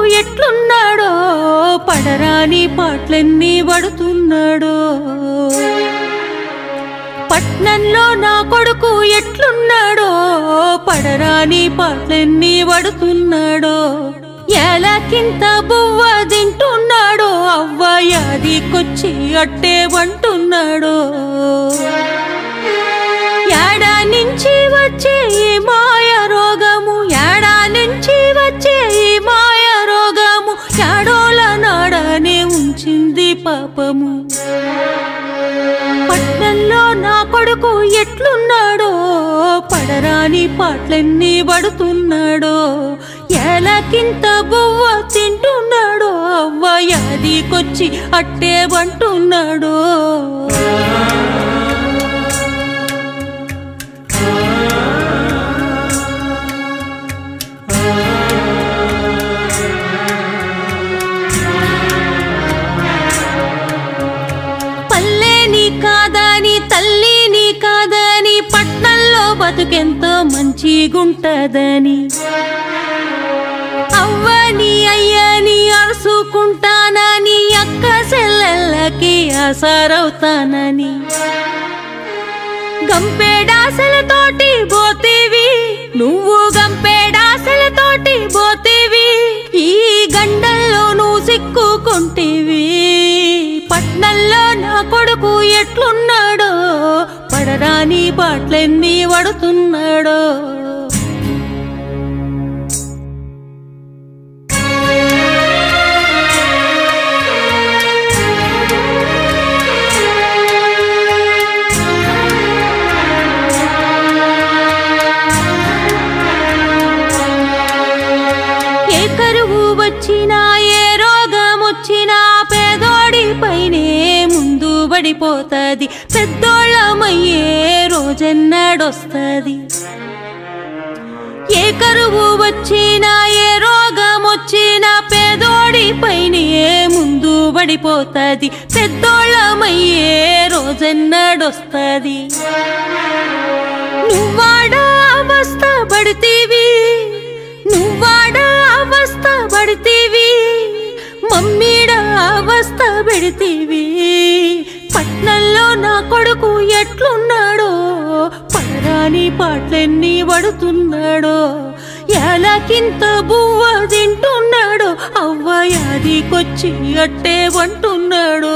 ఎట్లున్నాడో పడరాని పాటలన్నీ పడుతున్నాడో పట్నంలో నా కొడుకు ఎట్లున్నాడో పడరాని పాటలన్నీ పడుతున్నాడో ఎలాకింత బువ్వ తింటున్నాడో అవ్వ యాదికొచ్చి అట్టే వంటున్నాడో యాడా నుంచి వచ్చే ఈ మాయ రోగము యాడా నుంచి వచ్చే ఈ మాయ రోగము యాడోల నాడనే ఉంచింది పాపము పట్నంలో నా కొడుకు ఎట్లున్నాడో పడరాని పాటలన్నీ పడుతున్నాడో ఎలాకింత బువ్వ తింటున్నాడో అవ్వ యాదికొచ్చి అట్టే వంటున్నాడో పల్లె నీ కాదని తల్లి నీ కాదని పట్నంలో బతుకెంతో మంచిగుంటదని అవ్వని అయ్యని అరుసుకుంటానని అక్క చెల్లెళ్ళకి ఆసారవుతానని గంపేడాసలతోటి పోతీవి నువ్వు గంపేడాసలతోటి పోతీవి ఈ గండల్లో నువ్వు సిక్కుకుంటేవి పట్నంలో నా కొడుకు ఎట్లున్నాడో పడరాని బాట్లెన్ని పడుతున్నాడో ఏ కరువు వచ్చినా ఏ రోగం వచ్చినా పేదోడి పైనే ముందు పడిపోతది పెద్దోళ్ళమయ్యే రోజెన్నడొస్తది ఏ కరువు వచ్చినా ఏ రోగం వచ్చినా పేదోడి పైనే ముందు పడిపోతది పెద్దోళ్ళమయ్యే రోజెన్నడొస్తది నువ్వాడా అవస్థ పడితీవి నువ్వాడా అవస్థ పడితీవి మమ్మీడ అవస్థ పెడితీవి పట్నంలో నా కొడుకు ఎట్లున్నాడో పడరాని పాటలన్నీ పడుతున్నాడో ఎలాకింత బువ్వ తింటున్నాడో అవ్వ యాదికొచ్చి అట్టే వంటున్నాడో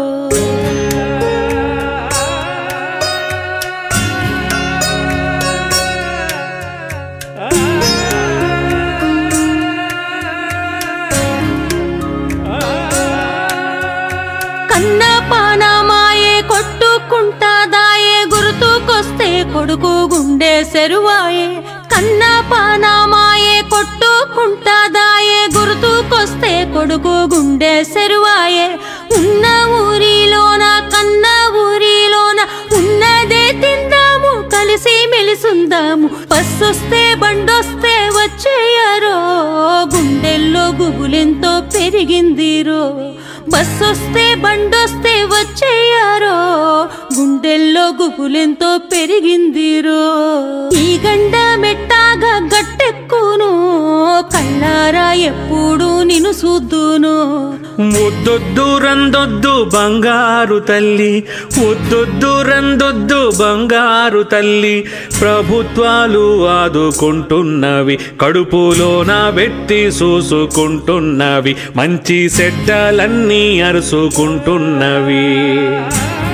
కన్న పానమాయే కొట్టుకుంటాదాయే గుర్తుకొస్తే కొడుకు గుండె సెరువాయే కన్న పానమాయే కొట్టుకుంటాదాయే గుర్తుకొస్తే కొడుకు గుండె సెరువాయే ఉన్న ఊరిలోన కన్న ఊరిలోన ఉన్నదే తిందాము కలిసి మెలిసుందాము బస్సొస్తే బండొస్తే వచ్చేయారో గుండెల్లో గుబులెంతో పెరిగిందిరో బస్సొస్తే బండొస్తే వచ్చేయారో గుండెల్లో గుబులెంతో పెరిగిందిరో ఈ గండ మెట్టాగా గట్టెక్కును కళ్ళారా ఎప్పుడు నిన్ను చూద్దును ముద్దొద్దు రందొద్దు బంగారు తల్లి ముద్దొద్దు రందొద్దు బంగారు తల్లి ప్రభుత్వాలు ఆదుకుంటున్నవి కడుపులోన పెట్టి చూసుకుంటున్నవి మంచి సెడ్డలన్నీ అరుసుకుంటున్నవి